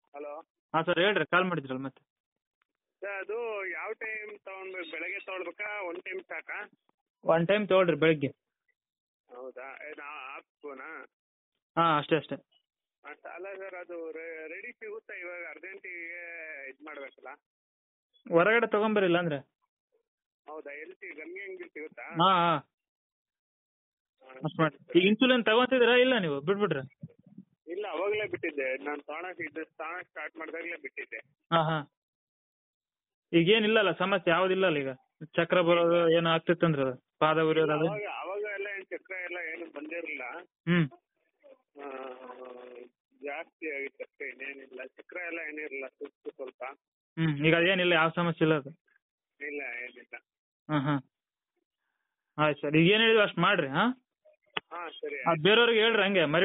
hello ಹಾಂ sir ಹೇಳ್ರಿ ಕಾಲ್ ಮಾಡಿದ್ರಲ್ಲ ಮತ್ತೆ ಸರ್ ಅದು ಯಾವ ಟೈಮ್ ತೊಗೊಳ್ಬೇಕು ಬೆಳಗ್ಗೆ ತೊಗೊಳ್ಬೇಕಾ ಒನ್ ಟೈಮ್ ಸಾಕಾ ಒನ್ ಟೈಮ್ ತೊಗೊಳ್ರಿ ಬೆಳಿಗ್ಗೆ ಹೌದಾ ಏನು ಹಾಫ್ ಸ್ಪೂನಾ ಹಾಂ ಅಷ್ಟೇ ಅಷ್ಟೇ ಅಷ್ಟ ಅಲ್ಲ ಸರ್ ಅದು ರೆಡಿ ಸಿಗುತ್ತಾ ಇವಾಗ ಅರ್ಜೆಂಟಿಗೆ ಇದು ಮಾಡಬೇಕಲ್ಲ ಹೊರಗಡೆ ತೊಗೊಂಬರಿಲ್ಲ ಅಂದರೆ ಹೌದಾ ಎಲ್ಲಿ ಸಿ ಗಮ್ಮಿ ಅಂಗಡಿ ಸಿಗುತ್ತಾ ಹಾಂ ಹಾಂ ಅಷ್ಟು ಮಾಡಿ ಈಗ ಇನ್ಸುಲಿನ್ ತಗೊತಿದ್ದೀರಾ ಇಲ್ಲ ನೀವು ಬಿಟ್ಬಿಟ್ರೆ ಇಲ್ಲ ಅವಾಗಲೇ ಬಿಟ್ಟಿದ್ದೆ ನಾನು ತೊಗೊಳಕ್ಕೆ ಇದು ತೊಗೊಳಕ್ಕೆ ಸ್ಟಾರ್ಟ್ ಮಾಡಿದಾಗಲೇ ಬಿಟ್ಟಿದ್ದೆ ಹಾಂ ಹಾಂ ಈಗೇನಿಲ್ಲಲ್ಲ ಸಮಸ್ಯೆ ಯಾವುದಿಲ್ಲಲ್ಲ ಈಗ ಚಕ್ರ ಬರೋದು ಏನೋ ಆಗ್ತಿತ್ತಂದ್ರೆ ಅದು ಪಾದ ಉರಿಯೋದು ಅದು ಅವಾಗ ಅವಾಗ ಎಲ್ಲ ಏನು ಚಕ್ರ ಎಲ್ಲ ಏನು ಬಂದಿರಲಿಲ್ಲ ಹ್ಞೂ ಜಾಸ್ತಿ ಆಗಿತ್ತು ಅಷ್ಟೇ ಇನ್ನೇನಿಲ್ಲ ಚಕ್ರ ಎಲ್ಲ ಏನಿರಲಿಲ್ಲ ಸುಸ್ತು ಸ್ವಲ್ಪ ಹ್ಞೂ ಈಗ ಅದೇನಿಲ್ಲ ಯಾವ ಸಮಸ್ಯೆ ಇಲ್ಲ ಅದು ಇಲ್ಲ ಏನಿಲ್ಲ ಹಾಂ ಹಾಂ ಆಯ್ತು ಸರ್ ಈಗ ಏನು ಹೇಳಿದ್ವಿ ಅಷ್ಟು ಮಾಡಿರಿ ಹಾಂ ಹಾಂ ಸರಿ ಅದು ಬೇರೆಯವ್ರಿಗೆ ಹೇಳ್ರಿ ಹಂಗೆ ಮರಿ